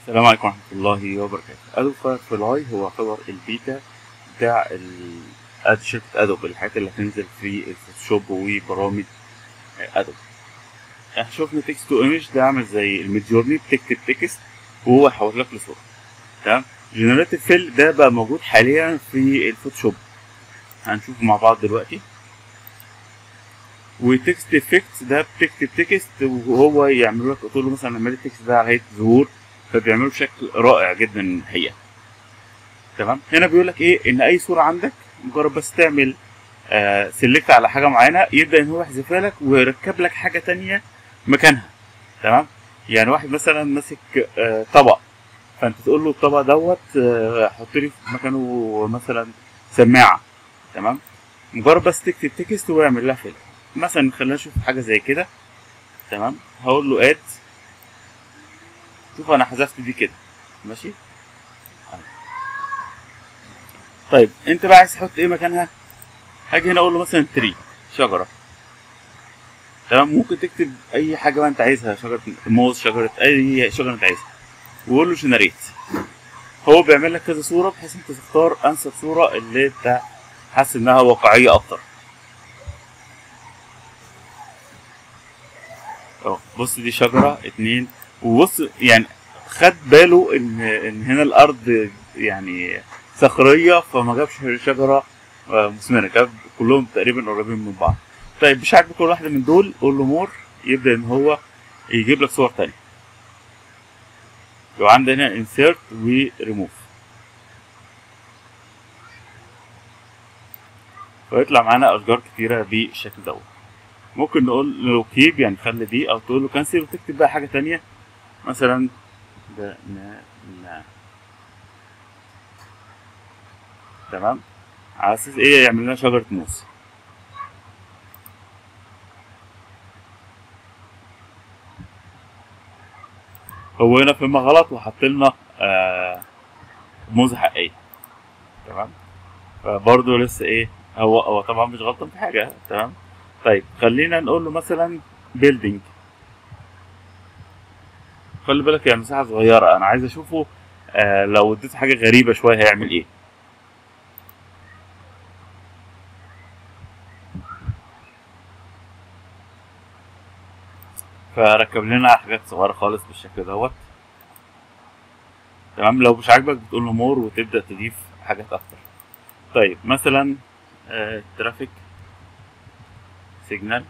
السلام عليكم ورحمة الله وبركاته أدوب فاير فلاي هو يعتبر البيتا بتاع ال أد- شركة أدوب الحاجات اللي هتنزل في الفوتوشوب وبرامج أدوب احنا شفنا تكست تو ايمج ده عامل زي الميدجورني بتكتب تكست وهو يحول لك لصورة تمام جنريتيف فيل ده بقى موجود حاليا في الفوتوشوب هنشوفه مع بعض دلوقتي وتكست افكت ده بتكتب تكست وهو يعمل لك تقول له مثلا اعمل لي التكست ده على هيئه ظهور فبيعمله بشكل رائع جدا الحقيقه تمام هنا بيقول لك ايه ان اي صوره عندك مجرد بس تعمل آه سيلكت على حاجه معينه يبدا ان هو يحذفها لك ويركب لك حاجه تانية مكانها تمام يعني واحد مثلا ماسك آه طبق فانت تقول له الطبق دوت آه حط لي في مكانه مثلا سماعه تمام مجرد بس تكتب تكست ويعمل لها فيلم مثلا خلينا نشوف حاجه زي كده تمام هقول له اد شوف انا حذفت دي كده ماشي طيب انت بقى عايز تحط ايه مكانها هاجي هنا اقول له مثلا تري شجره تمام ممكن تكتب اي حاجه بقى انت عايزها شجره موز شجره اي شجره انت عايزها وقول له جنريت هو بيعمل لك كذا صوره بحيث انت تختار انسب صوره اللي انت حاسس انها واقعيه اكتر اه بص دي شجره اتنين وبص يعني خد باله ان ان هنا الارض يعني صخريه فما جابش شجره آه، مثمره جاب كلهم تقريبا قريبين من بعض طيب مش عاجبك كل واحده من دول قول له مور يبدا ان هو يجيب لك صور تانية لو عندنا انسيرت وريموف فيطلع معانا اشجار كتيره بالشكل دوت ممكن نقول له كيب يعني خلي دي او تقول له كانسل وتكتب بقى حاجه تانية مثلا ده نا نا تمام على اساس ايه يعمل لنا شجره موز هو هنا فهمها غلط وحط لنا آه موزه حقيقيه تمام فبرضه لسه ايه هو هو طبعا مش غلطان في حاجه تمام طيب خلينا نقول له مثلا بيلدينج خلي بالك هي مساحه صغيره انا عايز اشوفه آه لو اديت حاجه غريبه شويه هيعمل ايه فركب لنا حاجات صغيره خالص بالشكل دوت تمام لو مش عاجبك بتقول له مور وتبدا تضيف حاجات اكتر طيب مثلا آه ترافيك سيجنال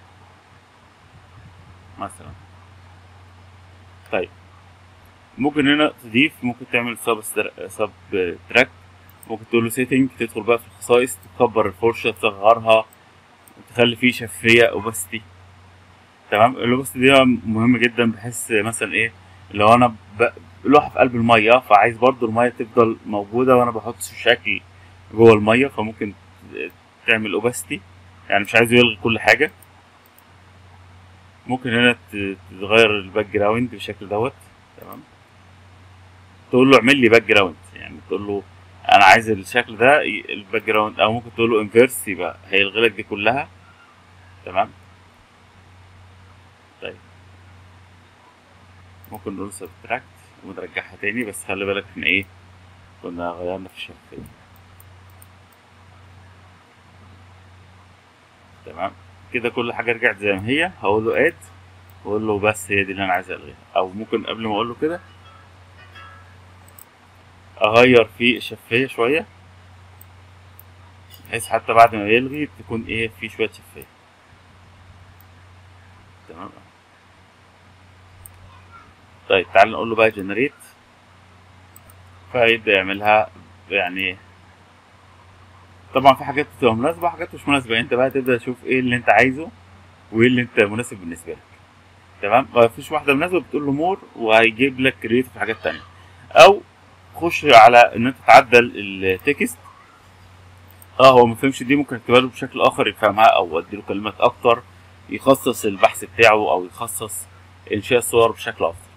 مثلا طيب ممكن هنا تضيف ممكن تعمل سب سب تراك ممكن تقول له سيتنج تدخل بقى في الخصائص تكبر الفرشه تصغرها تخلي فيه شفافيه اوبستي تمام الاوبستي دي مهم جدا بحيث مثلا ايه لو انا ب... لوحه في قلب الميه فعايز برضو الميه تفضل موجوده وانا بحط شكل جوه الميه فممكن تعمل اوبستي يعني مش عايز يلغي كل حاجه ممكن هنا ت- تغير الباك جراوند بالشكل دوت تمام تقول له اعمل لي باك جراوند يعني تقول له انا عايز الشكل ده ي- الباك جراوند او ممكن تقول له انفيرس يبقى هيلغي لك دي كلها تمام طيب ممكن نقول سبتراكت ونرجعها تاني بس خلي بالك ان ايه كنا غيرنا في الشفافية تمام كده كل حاجة رجعت زي ما هي هقول له اد واقول له بس هي دي اللي انا عايز الغيها او ممكن قبل ما اقول له كده اغير في الشفافية شوية بحيث حتى بعد ما يلغي تكون ايه في شوية شفافية تمام طيب تعال نقول له بقى جنريت فيبدأ يعملها يعني طبعا في حاجات بتبقى مناسبة وحاجات مش مناسبة انت بقى تبدأ تشوف ايه اللي انت عايزه وايه اللي انت مناسب بالنسبة لك تمام مفيش واحدة مناسبة بتقول له مور وهيجيب لك كريت في حاجات تانية او خش على ان انت تعدل التكست اه هو مفهمش دي ممكن اكتبها له بشكل اخر يفهمها او اديله كلمات اكتر يخصص البحث بتاعه او يخصص انشاء الصور بشكل افضل